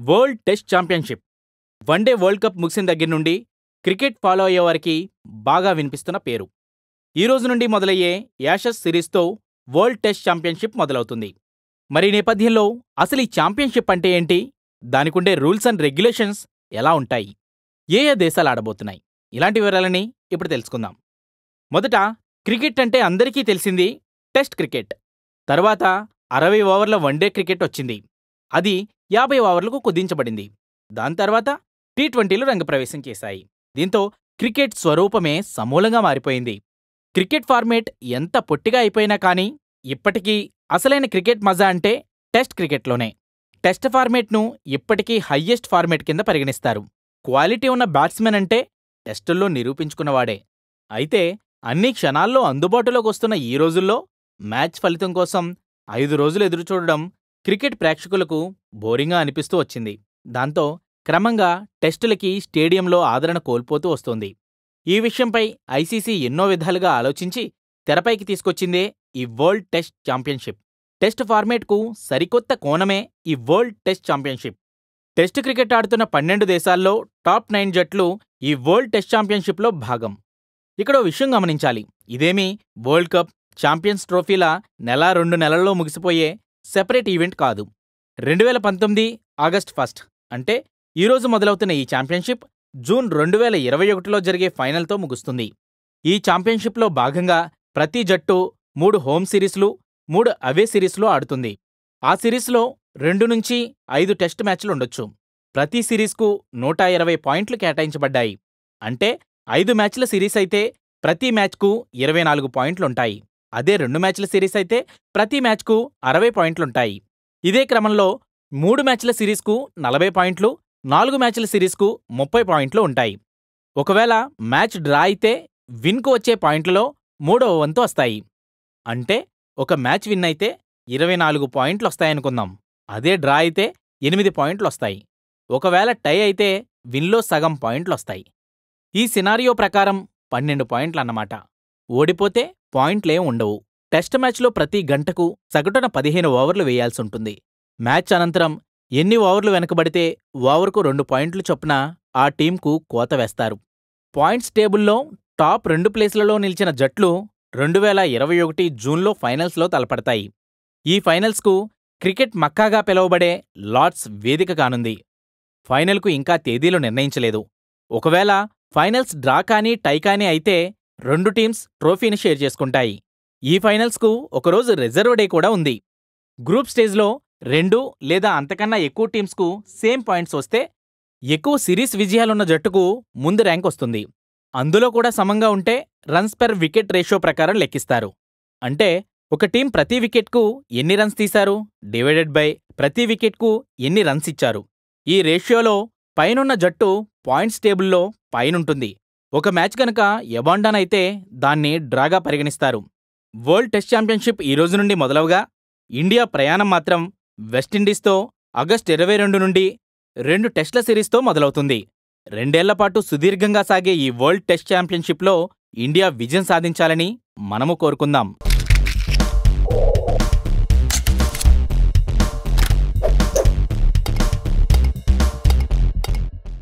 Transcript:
world test championship one day world cup ముగిసిన దగ్గర నుండి క్రికెట్ ఫాలో అయ్యే వారికి బాగా వినిపిస్తున్న పేరు ఈ రోజు నుండి మొదలయ్యే యాషస్ సిరీస్తో వరల్డ్ టెస్ట్ ఛాంపియన్షిప్ మొదలవుతుంది మరి ఈ నేపథ్యంలో అసలు ఈ ఛాంపియన్షిప్ అంటే ఏంటి దానికుండే రూల్స్ అండ్ రెగ్యులేషన్స్ ఎలా ఉంటాయి ఏ ఏ దేశాలు ఆడబోతున్నాయి ఇలాంటి వివరాలని ఇప్పుడు తెలుసుకుందాం మొదట క్రికెట్ అంటే అందరికీ తెలిసింది టెస్ట్ క్రికెట్ తర్వాత అరవై ఓవర్ల వన్డే క్రికెట్ వచ్చింది అది యాభై ఓవర్లకు కుదించబడింది దాని తర్వాత టీ ట్వంటీలు రంగప్రవేశం చేశాయి దీంతో క్రికెట్ స్వరూపమే సమూలంగా మారిపోయింది క్రికెట్ ఫార్మేట్ ఎంత పొట్టిగా అయిపోయినా కానీ ఇప్పటికీ అసలైన క్రికెట్ మజా అంటే టెస్ట్ క్రికెట్లోనే టెస్ట్ ఫార్మేట్ను ఇప్పటికీ హయ్యెస్ట్ ఫార్మేట్ కింద పరిగణిస్తారు క్వాలిటీ ఉన్న బ్యాట్స్మెన్ అంటే టెస్టుల్లో నిరూపించుకున్నవాడే అయితే అన్ని క్షణాల్లో అందుబాటులోకి వస్తున్న ఈ రోజుల్లో మ్యాచ్ ఫలితం కోసం ఐదు రోజులు ఎదురుచూడడం క్రికెట్ ప్రేక్షకులకు బోరింగ్గా అనిపిస్తూ వచ్చింది దాంతో క్రమంగా టెస్టులకి స్టేడియంలో ఆదరణ కోల్పోతూ వస్తోంది ఈ విషయంపై ఐసీసీ ఎన్నో విధాలుగా ఆలోచించి తెరపైకి తీసుకొచ్చిందే ఈ వరల్డ్ టెస్ట్ ఛాంపియన్షిప్ టెస్ట్ ఫార్మేట్కు సరికొత్త కోణమే ఈ world test championship test cricket ఆడుతున్న పన్నెండు దేశాల్లో టాప్ నైన్ జట్లు ఈ వరల్డ్ టెస్ట్ ఛాంపియన్షిప్లో భాగం ఇక్కడ ఓ విషయం గమనించాలి ఇదేమీ వరల్డ్ కప్ ఛాంపియన్స్ ట్రోఫీల నెల రెండు నెలల్లో ముగిసిపోయే సెపరేట్ ఈవెంట్ కాదు రెండు వేల పంతొమ్మిది ఆగస్ట్ ఫస్ట్ అంటే ఈరోజు మొదలవుతున్న ఈ ఛాంపియన్షిప్ జూన్ రెండు వేల ఇరవై ఒకటిలో జరిగే ఫైనల్తో ముగుస్తుంది ఈ ఛాంపియన్షిప్లో భాగంగా ప్రతి జట్టు మూడు హోమ్ సిరీస్లు మూడు అవే సిరీస్లు ఆడుతుంది ఆ సిరీస్లో రెండు నుంచి ఐదు టెస్ట్ మ్యాచ్లు ఉండొచ్చు ప్రతి సిరీస్కు నూట ఇరవై పాయింట్లు కేటాయించబడ్డాయి అంటే ఐదు మ్యాచ్ల సిరీస్ అయితే ప్రతి మ్యాచ్కు ఇరవై నాలుగు పాయింట్లుంటాయి అదే రెండు మ్యాచ్ల సిరీస్ అయితే ప్రతి మ్యాచ్కు అరవై పాయింట్లుంటాయి ఇదే క్రమంలో మూడు మ్యాచ్ల సిరీస్కు నలభై పాయింట్లు నాలుగు మ్యాచ్ల సిరీస్కు ముప్పై పాయింట్లు ఉంటాయి ఒకవేళ మ్యాచ్ డ్రా అయితే విన్కు వచ్చే పాయింట్లలో మూడవ వంతు వస్తాయి అంటే ఒక మ్యాచ్ విన్ అయితే ఇరవై నాలుగు పాయింట్లు వస్తాయనుకుందాం అదే డ్రా అయితే ఎనిమిది పాయింట్లు వస్తాయి ఒకవేళ టై అయితే విన్లో సగం పాయింట్లు వస్తాయి ఈ సినారియో ప్రకారం పన్నెండు పాయింట్లన్నమాట ఓడిపోతే పాయింట్లేం ఉండవు టెస్ట్ మ్యాచ్లో ప్రతి గంటకు సగటున పదిహేను ఓవర్లు వేయాల్సుంటుంది మ్యాచ్ అనంతరం ఎన్ని ఓవర్లు వెనకబడితే ఓవర్కు రెండు పాయింట్లు చొప్పున ఆ టీంకు కోత వేస్తారు పాయింట్స్ టేబుల్లో టాప్ రెండు ప్లేస్లలో నిలిచిన జట్లు రెండు వేల ఇరవై ఒకటి జూన్లో ఫైనల్స్లో తలపడతాయి ఈ ఫైనల్స్కు క్రికెట్ మక్కాగా పిలువబడే లార్డ్స్ వేదిక కానుంది ఫైనల్కు ఇంకా తేదీలు నిర్ణయించలేదు ఒకవేళ ఫైనల్స్ డ్రా కానీ టై కానీ అయితే రెండు టీమ్స్ ట్రోఫీని షేర్ చేసుకుంటాయి ఈ ఫైనల్స్కు ఒకరోజు రిజర్వ్ డే కూడా ఉంది గ్రూప్ స్టేజ్లో రెండు లేదా అంతకన్నా ఎక్కువ టీమ్స్కు సేమ్ పాయింట్స్ వస్తే ఎక్కువ సిరీస్ విజయాలున్న జట్టుకు ముందు ర్యాంక్ వస్తుంది అందులో కూడా సమంగా ఉంటే రన్స్ పెర్ వికెట్ రేషియో ప్రకారం లెక్కిస్తారు అంటే ఒక టీం ప్రతి వికెట్కు ఎన్ని రన్స్ తీశారు డివైడెడ్ బై ప్రతి వికెట్కు ఎన్ని రన్స్ ఇచ్చారు ఈ రేషియోలో పైనున్న జట్టు పాయింట్స్ టేబుల్లో పైనుంటుంది ఒక మ్యాచ్ గనక ఎబాండాన్ అయితే దాన్ని డ్రాగా పరిగణిస్తారు వరల్డ్ టెస్ట్ ఛాంపియన్షిప్ ఈ రోజు నుండి మొదలవగా ఇండియా ప్రయాణం మాత్రం వెస్టిండీస్తో ఆగస్టు ఇరవై రెండు నుండి రెండు టెస్ట్ల సిరీస్తో మొదలవుతుంది రెండేళ్లపాటు సుదీర్ఘంగా సాగే ఈ వరల్డ్ టెస్ట్ ఛాంపియన్షిప్లో ఇండియా విజయం సాధించాలని మనము కోరుకుందాం